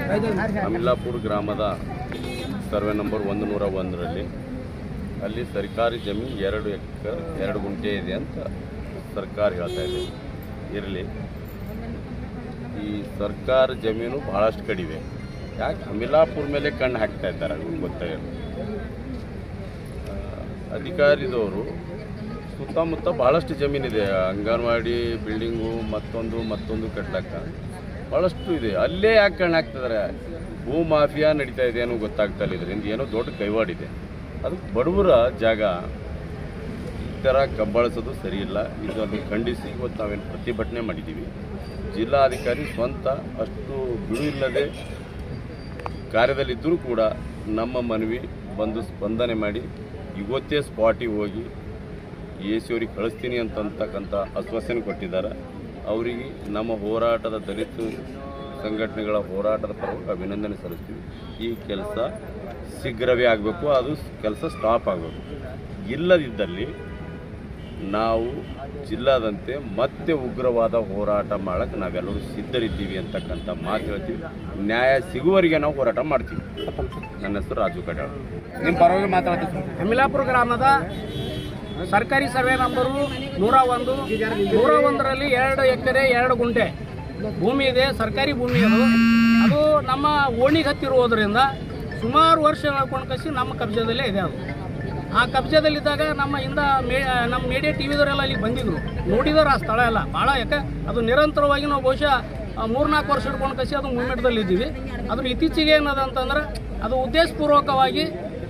ಅಮಿಲಾಪುರ ಗ್ರಾಮದ survey number ಒಂದು ನೂರ ಒಂದರಲ್ಲಿ ಅಲ್ಲಿ ಸರ್ಕಾರಿ ಜಮೀನು ಎರಡು ಎಕರೆ ಎರಡು ಗುಂಟೆ ಇದೆ ಅಂತ ಸರ್ಕಾರ ಹೇಳ್ತಾ ಇದೆ ಇರಲಿ ಈ ಸರ್ಕಾರ ಜಮೀನು ಭಾಳಷ್ಟು ಕಡಿಮೆ ಯಾಕೆ ಅಮಿಲಾಪುರ ಮೇಲೆ ಕಣ್ಣು ಹಾಕ್ತಾ ಇದ್ದಾರೆ ಅವ್ರಿಗೆ ಗೊತ್ತಾಗಿಲ್ಲ ಆ, ಅಧಿಕಾರಿದವರು ಸುತ್ತಮುತ್ತ ಭಾಳಷ್ಟು ಜಮೀನಿದೆ ಅಂಗನವಾಡಿ ಬಿಲ್ಡಿಂಗು ಮತ್ತೊಂದು ಮತ್ತೊಂದು ಕಟ್ಲಕ್ಕ ಭಾಳಷ್ಟು ಇದೆ ಅಲ್ಲೇ ಯಾಕೆ ಕಣ್ಣು ಹಾಕ್ತಿದ್ದಾರೆ ಭೂ ಮಾಫಿಯಾ ನಡೀತಾ ಇದೆ ಏನೋ ಗೊತ್ತಾಗ್ತಾ ಇಲ್ಲ ಇದರಿಂದ ಏನೋ ದೊಡ್ಡ ಕೈವಾಡಿದೆ ಅದು ಬಡವರ ಜಾಗ ಈ ಥರ ಕಬ್ಬಳಿಸೋದು ಸರಿಯಿಲ್ಲ ಇದನ್ನು ಖಂಡಿಸಿ ಇವತ್ತು ನಾವೇನು ಪ್ರತಿಭಟನೆ ಮಾಡಿದ್ದೀವಿ ಜಿಲ್ಲಾಧಿಕಾರಿ ಸ್ವಂತ ಅಷ್ಟು ಬಿಡು ಇಲ್ಲದೆ ಕಾರ್ಯದಲ್ಲಿದ್ದರೂ ಕೂಡ ನಮ್ಮ ಮನವಿ ಬಂದು ಸ್ಪಂದನೆ ಮಾಡಿ ಇವತ್ತೇ ಸ್ಪಾಟಿಗೆ ಹೋಗಿ ಎ ಸಿ ಅವ್ರಿಗೆ ಕಳಿಸ್ತೀನಿ ಅಂತಕ್ಕಂಥ ಆಶ್ವಾಸನೆ ಕೊಟ್ಟಿದ್ದಾರೆ ಅವರಿಗೆ ನಮ್ಮ ಹೋರಾಟದ ದಲಿತ ಸಂಘಟನೆಗಳ ಹೋರಾಟದ ಪರವಾಗಿ ಅಭಿನಂದನೆ ಸಲ್ಲಿಸ್ತೀವಿ ಈ ಕೆಲಸ ಶೀಘ್ರವೇ ಆಗಬೇಕು ಅದು ಕೆಲಸ ಸ್ಟಾಪ್ ಆಗಬೇಕು ಇಲ್ಲದಿದ್ದಲ್ಲಿ ನಾವು ಜಿಲ್ಲಾದಂತೆ ಮತ್ತೆ ಉಗ್ರವಾದ ಹೋರಾಟ ಮಾಡಕ್ಕೆ ನಾವೆಲ್ಲರೂ ಸಿದ್ಧರಿದ್ದೀವಿ ಅಂತಕ್ಕಂಥ ಮಾತು ಹೇಳ್ತೀವಿ ನ್ಯಾಯ ಸಿಗುವವರೆಗೆ ನಾವು ಹೋರಾಟ ಮಾಡ್ತೀವಿ ನನ್ನ ಹೆಸರು ರಾಜು ಕಡ್ಯಾಳ್ ನಿಮ್ಮ ಪರವಾಗಿ ಮಾತಾಡ್ತೀವಿ ಅಮಿಲಾಪುರ ಗ್ರಾಮದ ಸರ್ಕಾರಿ ಸರ್ವೆ ನಂಬರು ನೂರ ಒಂದು ನೂರ ಒಂದರಲ್ಲಿ ಎರಡು ಎಕರೆ ಎರಡು ಗುಂಟೆ ಭೂಮಿ ಇದೆ ಸರ್ಕಾರಿ ಭೂಮಿ ಅದು ಅದು ನಮ್ಮ ಓಣಿಗೆ ಹತ್ತಿರುವುದರಿಂದ ಸುಮಾರು ವರ್ಷಗಳ ಕೊಂಡ್ಕಸಿ ನಮ್ಮ ಕಬ್ಜದಲ್ಲೇ ಇದೆ ಅದು ಆ ಕಬ್ಜದಲ್ಲಿದ್ದಾಗ ನಮ್ಮ ಇಂದ ಮೇ ನಮ್ಮ ಮೀಡಿಯಾ ಟಿ ವಿದವರೆಲ್ಲ ಅಲ್ಲಿ ಬಂದಿದ್ರು ನೋಡಿದಾರೆ ಆ ಸ್ಥಳ ಎಲ್ಲ ಭಾಳ ಯಾಕೆ ಅದು ನಿರಂತರವಾಗಿ ನಾವು ಬಹುಶಃ ಮೂರ್ನಾಲ್ಕು ವರ್ಷ ಹಿಡ್ಕೊಂಡು ಕಸಿ ಅದು ಮೂವ್ಮೆಂಟ್ದಲ್ಲಿ ಇದ್ದೀವಿ ಅದ್ರ ಇತ್ತೀಚೆಗೆ ಏನದ ಅಂತಂದ್ರೆ ಅದು ಉದ್ದೇಶಪೂರ್ವಕವಾಗಿ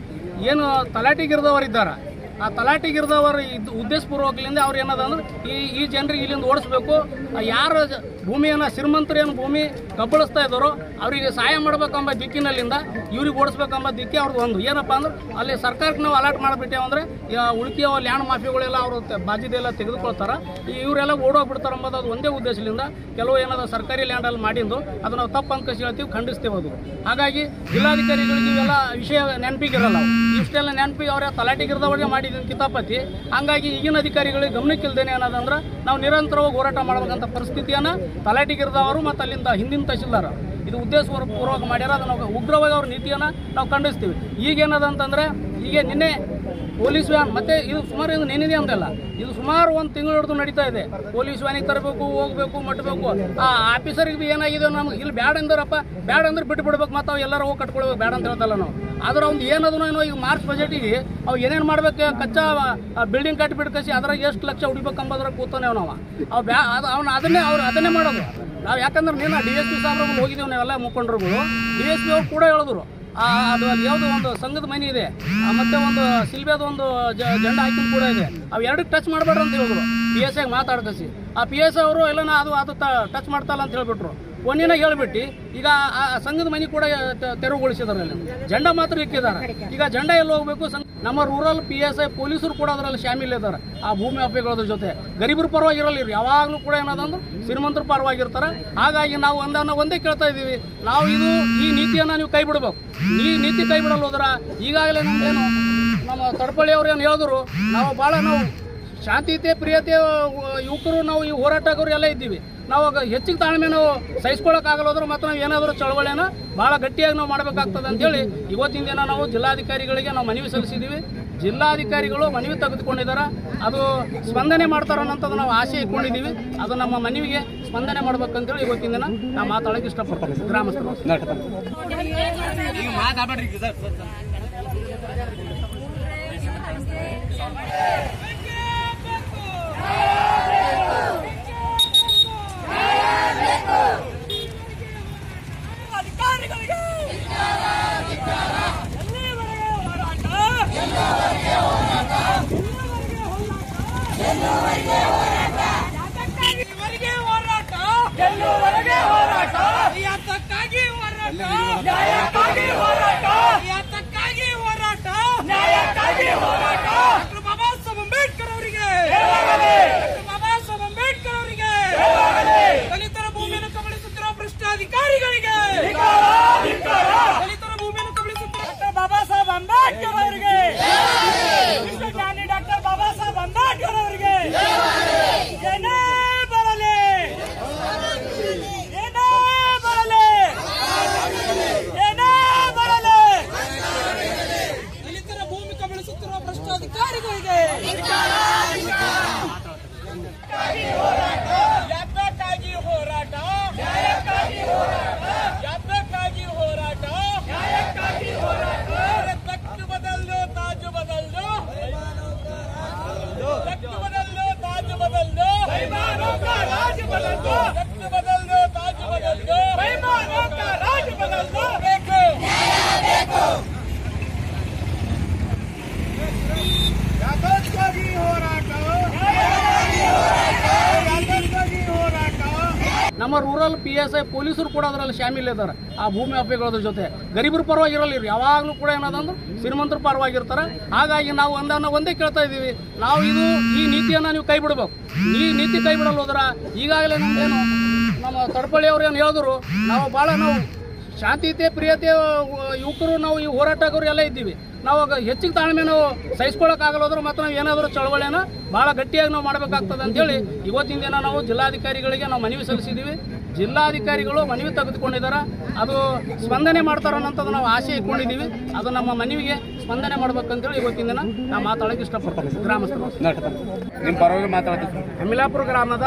ಏನು ತಲಾಟಿಗಿರ್ದವರಿದ್ದಾರೆ ಆ ತಲಾಟಿಗಿರ್ದವರು ಇದು ಉದ್ದೇಶಪೂರ್ವಕಲಿಂದ ಅವ್ರು ಏನದ ಅಂದ್ರೆ ಈ ಈ ಜನರಿಗೆ ಇಲ್ಲಿಂದ ಓಡಿಸ್ಬೇಕು ಆ ಯಾರು ಜ- ಭೂಮಿಯನ್ನು ಶ್ರೀಮಂತರೇನು ಭೂಮಿ ಕಬ್ಬಳಿಸ್ತಾ ಇದ್ದಾರೋ ಅವರಿಗೆ ಸಹಾಯ ಮಾಡ್ಬೇಕೆಂಬ ದಿಕ್ಕಿನಲ್ಲಿಂದ ಇವ್ರಿಗೆ ಓಡಿಸ್ಬೇಕೆಂಬ ದಿಕ್ಕಿ ಅವ್ರದ್ದು ಒಂದು ಏನಪ್ಪ ಅಂದ್ರೆ ಅಲ್ಲಿ ಸರ್ಕಾರಕ್ಕೆ ನಾವು ಅಲರ್ಟ್ ಮಾಡಿಬಿಟ್ಟೇವೆ ಅಂದ್ರೆ ಉಳಿಕೆಯ ಲ್ಯಾಂಡ್ ಮಾಫಿಯಾಗಳೆಲ್ಲ ಅವರು ಬಾಜಿದೆಲ್ಲ ತೆಗೆದುಕೊಳ್ತಾರೆ ಈ ಇವರೆಲ್ಲ ಓಡೋಗ್ಬಿಡ್ತಾರೆ ಅಂಬೋದು ಅದು ಒಂದೇ ಉದ್ದೇಶದಿಂದ ಕೆಲವು ಏನದ ಸರ್ಕಾರಿ ಲ್ಯಾಂಡಲ್ಲಿ ಮಾಡಿದ್ದು ಅದು ನಾವು ತಪ್ಪು ಅಂತ ಹೇಳ್ತೀವಿ ಖಂಡಿಸ್ತೇವೆ ಅದು ಹಾಗಾಗಿ ಜಿಲ್ಲಾಧಿಕಾರಿಗಳಿಗೆ ಇವೆಲ್ಲ ವಿಷಯ ನೆನಪಿಗಿರಲ್ಲ ಅವು. ಇಷ್ಟೆಲ್ಲ ನೆನಪಿಗೆ ಅವರ ತಲಾಟಿಗಿರ್ದವ್ರಿಗೆ ಮಾಡಿದ ಕಿತಾಪತಿ ಹಂಗಾಗಿ ಈಗಿನ ಅಧಿಕಾರಿಗಳಿಗೆ ಗಮನಕ್ಕಿಲ್ದೇನೆ ಅನ್ನೋದಂದ್ರೆ ನಾವು ನಿರಂತರವಾಗಿ ಹೋರಾಟ ಮಾಡಬೇಕಂತ ಪರಿಸ್ಥಿತಿಯನ್ನು ತಲಾಟಿಗಿರ್ದವರು ಮತ್ತು ಅಲ್ಲಿಂದ ಹಿಂದಿನ ತಹಶೀಲ್ದಾರ್ ಇದು ಉದ್ದೇಶಪೂರ್ವಕ ಮಾಡ್ಯಾರ ಅದನ್ನು ನಾವು ಉಗ್ರವಾಗಿ ಅವ್ರ ನೀತಿಯನ್ನು ನಾವು ಖಂಡಿಸ್ತೀವಿ ಈಗೇನದ ಅಂತಂದ್ರೆ ಈಗ ನಿನ್ನೆ ಪೊಲೀಸ್ ವ್ಯಾನ್ ಮತ್ತೆ ಇದು ಸುಮಾರು ಇದು ನೆನೆದೆ ಅಂತಲ್ಲ ಇದು ಸುಮಾರು ಒಂದು ತಿಂಗಳು ಹಿಡಿದು ನಡೀತಾ ಇದೆ ಪೊಲೀಸ್ ವ್ಯಾನಿಗೆ ತರಬೇಕು ಹೋಗ್ಬೇಕು ಮಟ್ಟಬೇಕು ಆ ಆಫೀಸರಿಗೆ ಏನಾಗಿದೆ ನಮ್ಗೆ ಇಲ್ಲಿ ಬ್ಯಾಡ ಅಂದ್ರಪ್ಪ ಬ್ಯಾಡ ಅಂದ್ರೆ ಬಿಟ್ಟು ಬಿಡ್ಬೇಕು ಮತ್ತು ಅವು ಎಲ್ಲರೂ ಹೋಗಿ ಕಟ್ಕೊಳ್ಬೇಕು ಬ್ಯಾಡ ಅಂತ ಹೇಳ್ತಲ್ಲ ನಾವು ಆದ್ರೆ ಅವ್ನು ಏನದನೋ ಏನೋ ಈಗ ಮಾರ್ಚ್ ಬಜೆಟಿಗೆ ಅವು ಏನೇನು ಮಾಡ್ಬೇಕು ಕಚ್ಚಾ ಬಿಲ್ಡಿಂಗ್ ಕಟ್ಟಿಬಿಟ್ಟು ಕಸಿ ಅದ್ರಾಗ ಎಷ್ಟು ಲಕ್ಷ ಹೊಡಿಬೇಕು ಅಂಬೋದ್ರಾಗ ಕೂತಾನೆ ನಾವು ಅವು ಬ್ಯಾ ಅದು ಅವ್ನು ಅದನ್ನೇ ಅವ್ರು ಅದನ್ನೇ ಮಾಡೋದು ನಾವು ಯಾಕಂದ್ರೆ ನೀನು ಡಿ ಎಸ್ ಪಿ ಸಾಹೇಬ್ರು ಹೋಗಿದ್ದೀವಿ ನಾವೆಲ್ಲ ಮುಖಂಡರುಗಳು ಡಿ ಎಸ್ ಪಿ ಅವ್ರು ಕೂಡ ಹೇಳಿದ್ರು ಆ, ಅದು ಅಲ್ಲಿ ಯಾವುದೋ ಒಂದು ಸಂಘದ ಮನೆ ಇದೆ ಆ, ಮತ್ತೆ ಒಂದು ಸಿಲ್ಬೆದು ಒಂದು ಜ- ಜೆಂಡ ಹಾಕಿನ ಕೂಡ ಇದೆ ಅವು ಎರಡಕ್ಕೆ ಟಚ್ ಮಾಡಬೇಡ್ರಿ ಅಂತ ಹೇಳಿದ್ರು ಪಿ ಎಸ್ ಐಗೆ ಮಾತಾಡ್ಕಸಿ ಆ ಪಿ ಎಸ್ ಅವರು ಎಲ್ಲ ನಾ ಅದು ಅದು ಟಚ್ ಮಾಡ್ತಲ್ಲ ಅಂತ ಹೇಳ್ಬಿಟ್ರು ಒಂದಿನ ಹೇಳ್ಬಿಟ್ಟು ಈಗ ಆ ಆ ಸಂಘದ ಮನೆ ಕೂಡ ತೆ- ತೆರವುಗೊಳಿಸಿದಾರೆ ಅಲ್ಲಿ ಜೆಂಡ ಮಾತ್ರ ಇಕ್ಕಿದ್ದಾರೆ ಈಗ ಜೆಂಡ ಎಲ್ಲಿ ಹೋಗ್ಬೇಕು ಸಂಘ- ನಮ್ಮ ರೂರಲ್ ಪಿ ಎಸ್ ಐ ಪೊಲೀಸರು ಕೂಡ ಅದರಲ್ಲಿ ಶಾಮಿಲ್ ಇದ್ದಾರೆ ಆ ಭೂಮಿ ಹಬ್ಬಿಗಳ ಜೊತೆ ಗರೀಬರ ಪರವಾಗಿರಲ್ಲ ಇವ್ರು ಯಾವಾಗಲೂ ಕೂಡ ಏನದಂದ್ರೆ ಶ್ರೀಮಂತರ ಪರವಾಗಿರ್ತಾರೆ ಹಾಗಾಗಿ ನಾವು ಒಂದನ್ನ ಒಂದೇ ಕೇಳ್ತಾ ಇದ್ದೀವಿ ನಾವು ಇದು ಈ ನೀತಿಯನ್ನು ನೀವು ಕೈ ಬಿಡಬೇಕು ಈ ನೀತಿ ಕೈ ಬಿಡಲ್ಲ ಹೋದ್ರ ಈಗಾಗಲೇ ನಮ್ದೇನು ನಮ್ಮ ತಡಪಳ್ಳಿ ಅವ್ರು ಏನು ಹೇಳಿದ್ರು ನಾವು ಭಾಳ ನಾವು ಶಾಂತಿಯುತೆ ಪ್ರಿಯತೆ ಯುವಕರು ನಾವು ಈ ಹೋರಾಟಗಾರರು ಎಲ್ಲ ಇದ್ದೀವಿ ನಾವು ಆಗ ಹೆಚ್ಚಿಗೆ ತಾಳ್ಮೆ ನಾವು ಸಹಿಸ್ಕೊಳ್ಳೋಕ್ಕಾಗಲ್ಲೋದ್ರೆ ಮತ್ತು ನಾವು ಏನಾದರೂ ಚಳವಳಿನ ಭಾಳ ಗಟ್ಟಿಯಾಗಿ ನಾವು ಮಾಡಬೇಕಾಗ್ತದೆ ಅಂತೇಳಿ ಇವತ್ತಿನ ದಿನ ನಾವು ಜಿಲ್ಲಾಧಿಕಾರಿಗಳಿಗೆ ನಾವು ಮನವಿ ಸಲ್ಲಿಸಿದ್ದೀವಿ ಜಿಲ್ಲಾಧಿಕಾರಿಗಳು ಮನವಿ ತೆಗೆದುಕೊಂಡಿದ್ದಾರೆ ಅದು ಸ್ಪಂದನೆ ಮಾಡ್ತಾರ ಅನ್ನೋಂಥದ್ದು ನಾವು ಆಸೆ ಇಟ್ಕೊಂಡಿದ್ದೀವಿ ಅದು ನಮ್ಮ ಮನವಿಗೆ ಸ್ಪಂದನೆ ಮಾಡ್ಬೇಕಂತೇಳಿ ಇವತ್ತಿನ ದಿನ ನಾವು ಮಾತಾಡೋಕೆ ಇಷ್ಟಪಡ್ತೀವಿ ಗ್ರಾಮಸ್ಥರು ಈಗ ಮಾತಾಡ್ಬೇಡ್ರಿ ಸರ್ ಅಧಿಕಾರಿಗಳಿಗೆ ಎಲ್ಲಿವರೆಗೆ ಹೋರಾಟ ಯಾತಕ್ಕಾಗಿ ಹೋರಾಟ ಎಲ್ಲುವರೆಗೆ ಹೋರಾಟ ಯಾತಕ್ಕಾಗಿ ಹೋರಾಟ ನ್ಯಾಯಕ್ಕಾಗಿ ಹೋರಾಟ ಯಾತಕ್ಕಾಗಿ ಹೋರಾಟ ನ್ಯಾಯಕ್ಕಾಗಿ ಹೋರಾಟ ಡಾಕ್ಟರ್ ಬಾಬಾ ಸಾಹೇಬ್ ಅಂಬೇಡ್ಕರ್ ಅವರಿಗೆ ಡಾಕ್ಟರ್ ಬಾಬಾ ಸಾಹೇಬ್ ಅಂಬೇಡ್ಕರ್ ಅವರಿಗೆ ದಲಿತರ ಭೂಮಿಯನ್ನು ಕಬಳಿಸುತ್ತಿರುವ ಭ್ರಷ್ಟಾಧಿಕಾರಿಗಳಿಗೆ ದಲಿತರ ಭೂಮಿಯನ್ನು ಕಬಳಿಸುತ್ತಿರುವ ಡಾಕ್ಟರ್ ಬಾಬಾ ಸಾಹೇಬ್ ಅಂಬೇಡ್ಕರ್ ಅವರಿಗೆ ವಿಶ್ವಜ್ಞಾನಿ ಡಾಕ್ಟರ್ ಬಾಬಾ ಸಾಹೇಬ್ ಅಂಬೇಡ್ಕರ್ ಅವರಿಗೆ ಏನೇ ಬರಲಿ ಏನೇ ಬರಲಿ ಮತ್ತು ಅಧಿಕಾರಿಗಳಿಗೆ ಯಾತಕ್ಕಾಗಿ ಹೋರಾಟ ಯಾತಕ್ಕಾಗಿ ಹೋರಾಟ ತಟ್ಟು ಬದಲು ತಾಜು ಬದಲು ತಟ್ಟು ಬದಲು ತಾಜು ಬದಲು ರಾಜ ಬದಲು ತಟ್ಟು ಬದಲು ತಾಜು ಬದಲು ರಾಜ ಬದಲು ಬೇಕು ಯಾತಕ್ಕಾಗಿ ಹೋರಾಟ ಯಾತಕ್ಕಾಗಿ ಹೋರಾಟ ನಮ್ಮ ರೂರಲ್ ಪಿ ಎಸ್ ಐ ಪೊಲೀಸರು ಕೂಡ ಅದರಲ್ಲಿ ಶಾಮೀಲ್ ಇದ್ದಾರೆ ಆ ಭೂಮಿ ಹಬ್ಬಿಗಳ ಜೊತೆ ಗರೀಬರ ಪರವಾಗಿರಲ್ಲ ಇವ್ರು ಯಾವಾಗಲೂ ಕೂಡ ಏನದಂದ್ರೆ ಶ್ರೀಮಂತರ ಪರವಾಗಿರ್ತಾರೆ ಹಾಗಾಗಿ ನಾವು ಒಂದನ್ನ ಒಂದೇ ಕೇಳ್ತಾ ಇದ್ದೀವಿ ನಾವು ಇದು ಈ ನೀತಿಯನ್ನು ನೀವು ಕೈ ಬಿಡಬೇಕು ಈ ನೀತಿ ಕೈ ಬಿಡಲ್ಲ ಹೋದ್ರ ಈಗಾಗಲೇ ನಮ್ದೇನು ನಮ್ಮ ತಡಪಳ್ಳಿ ಅವ್ರು ಏನು ಹೇಳಿದ್ರು ನಾವು ಭಾಳ ನಾವು ಶಾಂತಿಯುತೆ ಪ್ರಿಯತೆ ಅಹ್, ಯುವಕರು ನಾವು ಈ ಹೋರಾಟಗಾರರು ಎಲ್ಲ ಇದ್ದೀವಿ ನಾವು ಆಗ ಹೆಚ್ಚಿನ ತಾಳ್ಮೆ ನಾವು ಸಹಿಸ್ಕೊಳಕ್ಕಾಗಲ್ಲ ಹೋದ್ರೆ ಮತ್ತು ನಾವು ಏನಾದರೂ ಚಳವಳಿನ ಭಾಳ ಗಟ್ಟಿಯಾಗಿ ನಾವು ಮಾಡಬೇಕಾಗ್ತದೆ ಅಂತೇಳಿ ಇವತ್ತಿನ ದಿನ ನಾವು ಜಿಲ್ಲಾಧಿಕಾರಿಗಳಿಗೆ ನಾವು ಮನವಿ ಸಲ್ಲಿಸಿದ್ದೀವಿ ಜಿಲ್ಲಾಧಿಕಾರಿಗಳು ಮನವಿ ತೆಗೆದುಕೊಂಡಿದ್ದಾರೆ ಅದು ಸ್ಪಂದನೆ ಮಾಡ್ತಾರ ಅನ್ನೋಂಥದ್ದು ನಾವು ಆಸೆ ಇಟ್ಕೊಂಡಿದ್ದೀವಿ ಅದು ನಮ್ಮ ಮನವಿಗೆ ಸ್ಪಂದನೆ ಮಾಡ್ಬೇಕಂತೇಳಿ ಇವತ್ತಿನ ದಿನ ನಾವು ಮಾತಾಡೋಕೆ ಇಷ್ಟಪಡ್ತೀವಿ ಗ್ರಾಮಸ್ಥರು ನಿಮ್ಮ ಪರವಾಗಿ ಮಾತಾಡ್ತೀನಿ ಅಮಿಲಾಪುರ ಗ್ರಾಮದ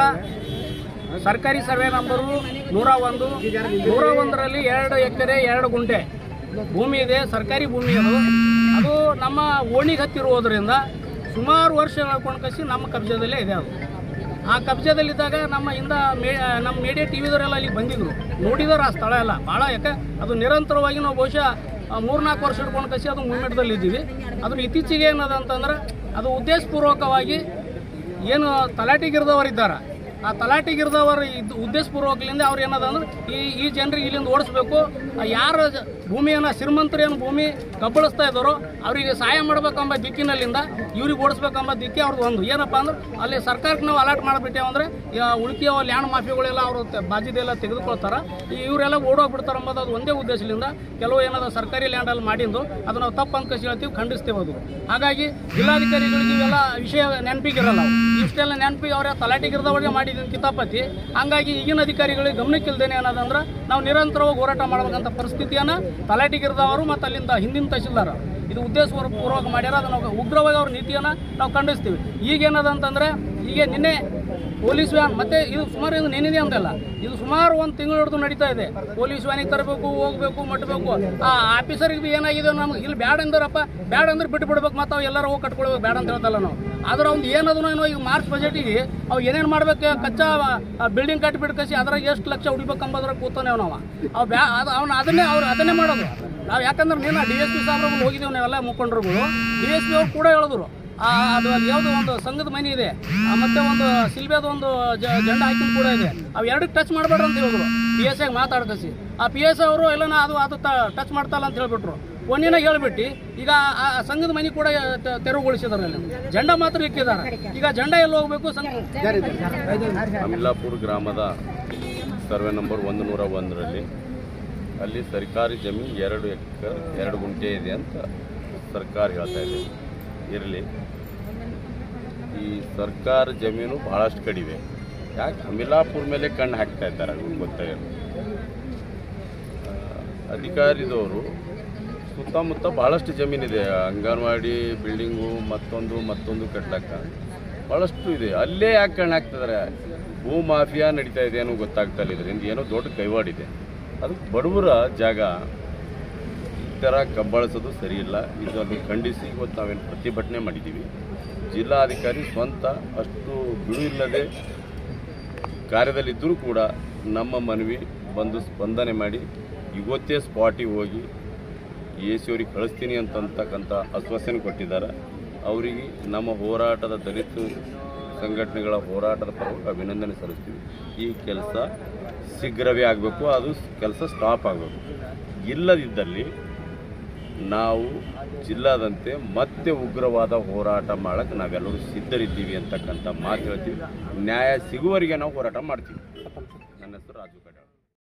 ಸರ್ಕಾರಿ ಸರ್ವೆ ನಂಬರು ನೂರ ಒಂದು ನೂರ ಒಂದರಲ್ಲಿ ಎರಡು ಎಕರೆ ಎರಡು ಗುಂಟೆ ಭೂಮಿ ಇದೆ ಸರ್ಕಾರಿ ಭೂಮಿ ಅದು ಅದು ನಮ್ಮ ಓಣಿಗೆ ಹತ್ತಿರುವುದರಿಂದ ಸುಮಾರು ವರ್ಷಗಳ ಕೊಂಡ್ಕಸಿ ನಮ್ಮ ಕಬ್ಜದಲ್ಲೇ ಇದೆ ಅದು ಆ ಕಬ್ಜದಲ್ಲಿದ್ದಾಗ ನಮ್ಮ ಇಂದ ಮೇ ನಮ್ಮ ಮೀಡಿಯಾ ಟಿ ವಿದವರೆಲ್ಲ ಅಲ್ಲಿ ಬಂದಿದ್ರು ನೋಡಿದಾರೆ ಆ ಸ್ಥಳ ಎಲ್ಲ ಭಾಳ ಯಾಕೆ ಅದು ನಿರಂತರವಾಗಿ ನಾವು ಬಹುಶಃ ಆ, ಮೂರ್ನಾಲ್ಕು ವರ್ಷ ಹಿಡ್ಕೊಂಡು ಕಸಿ ಅದು ಮೂವ್ಮೆಂಟ್ದಲ್ಲಿ ಇದ್ದೀವಿ ಅದ್ರ ಇತ್ತೀಚೆಗೆ ಏನದ ಅಂತಂದ್ರೆ ಅದು ಉದ್ದೇಶಪೂರ್ವಕವಾಗಿ ಏನು ತಲಾಟಿಗಿರ್ದವರಿದ್ದಾರೆ ಆ ತಲಾಟಿಗಿರ್ದವರು ಇದು ಉದ್ದೇಶಪೂರ್ವಕಲಿಂದ ಅವ್ರು ಏನದ ಅಂದ್ರೆ ಈ ಈ ಜನರಿಗೆ ಇಲ್ಲಿಂದ ಓಡಿಸ್ಬೇಕು ಆ ಯಾರು ಜ- ಭೂಮಿಯನ್ನು ಶ್ರೀಮಂತರು ಏನು ಭೂಮಿ ಕಬ್ಬಳಿಸ್ತಾ ಇದ್ದಾರೋ ಅವರಿಗೆ ಸಹಾಯ ಮಾಡ್ಬೇಕೆಂಬ ದಿಕ್ಕಿನಲ್ಲಿಂದ ಇವ್ರಿಗೆ ಓಡಿಸ್ಬೇಕೆಂಬ ದಿಕ್ಕಿ ಅವ್ರದ್ದು ಒಂದು ಏನಪ್ಪ ಅಂದ್ರೆ ಅಲ್ಲಿ ಸರ್ಕಾರಕ್ಕೆ ನಾವು ಅಲರ್ಟ್ ಮಾಡಿಬಿಟ್ಟೇವೆ ಅಂದ್ರೆ ಉಳಿಕೆಯ ಲ್ಯಾಂಡ್ ಮಾಫಿಯಾಗಳೆಲ್ಲ ಅವರು ಬಾಜಿದೆಲ್ಲ ತೆಗೆದುಕೊಳ್ತಾರೆ ಈ ಇವರೆಲ್ಲ ಓಡೋಗ್ಬಿಡ್ತಾರೆ ಅಂಬೋದು ಅದು ಒಂದೇ ಉದ್ದೇಶದಿಂದ ಕೆಲವು ಏನದ ಸರ್ಕಾರಿ ಲ್ಯಾಂಡಲ್ಲಿ ಮಾಡಿದ್ದು ಅದು ನಾವು ತಪ್ಪು ಅಂತ ಕಸಿ ಹೇಳ್ತೀವಿ ಖಂಡಿಸ್ತೇವೆ ಅದು ಹಾಗಾಗಿ ಜಿಲ್ಲಾಧಿಕಾರಿಗಳಿಗೆ ಇವೆಲ್ಲ ವಿಷಯ ನೆನಪಿಗಿರಲ್ಲ ಅವು. ಇಷ್ಟೆಲ್ಲ ನೆನಪಿಗೆ ಅವರ ತಲಾಟಿಗಿರ್ದವ್ರಿಗೆ ಮಾಡಿದ ಕಿತಾಪತಿ ಹಂಗಾಗಿ ಈಗಿನ ಅಧಿಕಾರಿಗಳಿಗೆ ಗಮನಕ್ಕಿಲ್ದೇನೆ ಅನ್ನೋದಂದ್ರೆ ನಾವು ನಿರಂತರವಾಗಿ ಹೋರಾಟ ಮಾಡಬೇಕಂತ ಪರಿಸ್ಥಿತಿಯನ್ನು ತಲಾಟಿಗಿರ್ದವರು ಮತ್ತು ಅಲ್ಲಿಂದ ಹಿಂದಿನ ತಹಶೀಲ್ದಾರ್ ಇದು ಉದ್ದೇಶಪೂರ್ವಕ ಮಾಡ್ಯಾರ ಅದನ್ನು ನಾವು ಉಗ್ರವಾಗಿ ಅವ್ರ ನೀತಿಯನ್ನು ನಾವು ಖಂಡಿಸ್ತೀವಿ ಈಗೇನದ ಅಂತಂದ್ರೆ ಈಗ ನಿನ್ನೆ ಪೊಲೀಸ್ ವ್ಯಾನ್ ಮತ್ತೆ ಇದು ಸುಮಾರು ಇದು ನೆನೆದೆ ಅಂತಲ್ಲ ಇದು ಸುಮಾರು ಒಂದು ತಿಂಗಳು ಹಿಡಿದು ನಡೀತಾ ಇದೆ ಪೊಲೀಸ್ ವ್ಯಾನಿಗೆ ತರಬೇಕು ಹೋಗ್ಬೇಕು ಮಟ್ಟಬೇಕು ಆ ಆಫೀಸರ್ಗೆ ಬಿ ಏನಾಗಿದೆ ನಮ್ಗೆ ಇಲ್ಲಿ ಬ್ಯಾಡ ಅಂದ್ರಪ್ಪ ಬ್ಯಾಡ ಅಂದ್ರೆ ಬಿಟ್ಟು ಬಿಡ್ಬೇಕು ಮತ್ತು ಅವು ಎಲ್ಲರೂ ಹೋಗಿ ಕಟ್ಕೊಳ್ಬೇಕು ಬ್ಯಾಡ ಅಂತ ಹೇಳ್ತಲ್ಲ ನಾವು ಆದ್ರೆ ಅವ್ನು ಏನದನೋ ಏನೋ ಈಗ ಮಾರ್ಚ್ ಬಜೆಟಿಗೆ ಅವು ಏನೇನು ಮಾಡ್ಬೇಕು ಕಚ್ಚಾ ಬಿಲ್ಡಿಂಗ್ ಕಟ್ಟಿಬಿಟ್ಟು ಕಸಿ ಅದ್ರಾಗ ಎಷ್ಟು ಲಕ್ಷ ಹೊಡಿಬೇಕು ಅಂಬೋದ್ರಾಗ ಕೂತಾನೆ ನಾವು ಅವು ಬ್ಯಾ ಅದು ಅವ್ನು ಅದನ್ನೇ ಅವ್ರು ಅದನ್ನೇ ಮಾಡೋದು ನಾವು ಯಾಕಂದ್ರೆ ನೀನು ಡಿ ಎಸ್ ಪಿ ಸಾಹೇಬ್ರು ಹೋಗಿದ್ದೀವಿ ನಾವೆಲ್ಲ ಮುಖಂಡರುಗಳು ಡಿ ಎಸ್ ಪಿ ಅವ್ರು ಕೂಡ ಹೇಳಿದ್ರು ಆ, ಅದು ಅಲ್ಲಿ ಯಾವುದೋ ಒಂದು ಸಂಘದ ಮನೆ ಇದೆ ಆ, ಮತ್ತೆ ಒಂದು ಸಿಲ್ಬೆದು ಒಂದು ಜ- ಜೆಂಡ ಹಾಕಿನ ಕೂಡ ಇದೆ ಅವು ಎರಡಕ್ಕೆ ಟಚ್ ಮಾಡಬೇಡ್ರಿ ಅಂತ ಹೇಳಿದ್ರು ಪಿ ಎಸ್ ಐಗೆ ಮಾತಾಡ್ಕಸಿ ಆ ಪಿ ಎಸ್ ಅವರು ಎಲ್ಲ ನಾ ಅದು ಅದು ಟಚ್ ಮಾಡ್ತಲ್ಲ ಅಂತ ಹೇಳ್ಬಿಟ್ರು ಒಂದಿನ ಹೇಳ್ಬಿಟ್ಟು ಈಗ ಆ ಆ ಸಂಘದ ಮನೆ ಕೂಡ ತೆ- ತೆರವುಗೊಳಿಸಿದಾರೆ ಅಲ್ಲಿ ಜೆಂಡ ಮಾತ್ರ ಇಕ್ಕಿದ್ದಾರೆ ಈಗ ಜೆಂಡ ಎಲ್ಲಿ ಹೋಗ್ಬೇಕು ಸಂಘ ಅಮಿಲಾಪುರ ಗ್ರಾಮದ ಸರ್ವೆ ನಂಬರ್ ಒಂದು ನೂರ ಒಂದರಲ್ಲಿ ಅಲ್ಲಿ ಸರ್ಕಾರಿ ಜಮೀನು ಎರಡು ಎಕರೆ ಎರಡು ಗುಂಟೆ ಇದೆ ಅಂತ ಸರ್ಕಾರ ಹೇಳ್ತಾ ಇದೆ ಇರಲಿ ಈ ಸರ್ಕಾರ ಜಮೀನು ಭಾಳಷ್ಟು ಕಡಿಮೆ ಯಾಕೆ ಅಮಿಲಾಪುರ ಮೇಲೆ ಕಣ್ಣು ಹಾಕ್ತಾ ಇದ್ದಾರೆ ಅವ್ರಿಗೆ ಗೊತ್ತಾಗಿಲ್ಲ ಆ, ಅಧಿಕಾರಿದವರು ಸುತ್ತಮುತ್ತ ಭಾಳಷ್ಟು ಜಮೀನಿದೆ ಅಂಗನವಾಡಿ ಬಿಲ್ಡಿಂಗು ಮತ್ತೊಂದು ಮತ್ತೊಂದು ಕಟ್ಲಕ್ಕ ಭಾಳಷ್ಟು ಇದೆ ಅಲ್ಲೇ ಯಾಕೆ ಕಣ್ಣು ಹಾಕ್ತಿದ್ದಾರೆ ಭೂ ಮಾಫಿಯಾ ನಡೀತಾ ಇದೆ ಏನೋ ಗೊತ್ತಾಗ್ತಾ ಇಲ್ಲ ಇದರಿಂದ ಏನೋ ದೊಡ್ಡ ಕೈವಾಡಿದೆ ಅದು ಬಡವರ ಜಾಗ ಈ ಥರ ಕಬ್ಬಳಿಸೋದು ಸರಿ ಇಲ್ಲ ಇದು ಅದು ಖಂಡಿಸಿ ಇವತ್ತು ನಾವೇನು ಪ್ರತಿಭಟನೆ ಮಾಡಿದ್ದೀವಿ ಜಿಲ್ಲಾಧಿಕಾರಿ ಸ್ವಂತ ಅಷ್ಟು ಬಿಡು ಇಲ್ಲದೆ ಕಾರ್ಯದಲ್ಲಿದ್ದರೂ ಕೂಡ ನಮ್ಮ ಮನವಿ ಬಂದು ಸ್ಪಂದನೆ ಮಾಡಿ ಇವತ್ತೇ ಸ್ಪಾಟಿಗೆ ಹೋಗಿ ಎ ಸಿ ಅವ್ರಿಗೆ ಕಳಿಸ್ತೀನಿ ಅಂತಕ್ಕಂಥ ಆಶ್ವಾಸನೆ ಕೊಟ್ಟಿದ್ದಾರೆ ಅವರಿಗೆ ನಮ್ಮ ಹೋರಾಟದ ದಲಿತ ಸಂಘಟನೆಗಳ ಹೋರಾಟದ ಪರವಾಗಿ ಅಭಿನಂದನೆ ಸಲ್ಲಿಸ್ತೀವಿ ಈ ಕೆಲಸ ಶೀಘ್ರವೇ ಆಗಬೇಕು ಅದು ಕೆಲಸ ಸ್ಟಾಪ್ ಆಗಬೇಕು ಇಲ್ಲದಿದ್ದಲ್ಲಿ ನಾವು ಜಿಲ್ಲಾದಂತೆ ಮತ್ತೆ ಉಗ್ರವಾದ ಹೋರಾಟ ಮಾಡಕ್ಕೆ ನಾವೆಲ್ಲರೂ ಸಿದ್ಧರಿದ್ದೀವಿ ಅಂತಕ್ಕಂಥ ಮಾತು ಹೇಳ್ತೀವಿ ನ್ಯಾಯ ಸಿಗುವವರೆಗೆ ನಾವು ಹೋರಾಟ ಮಾಡ್ತೀವಿ ನನ್ನ ಹೆಸರು ರಾಜು ಕಡ್ಯಾಳ್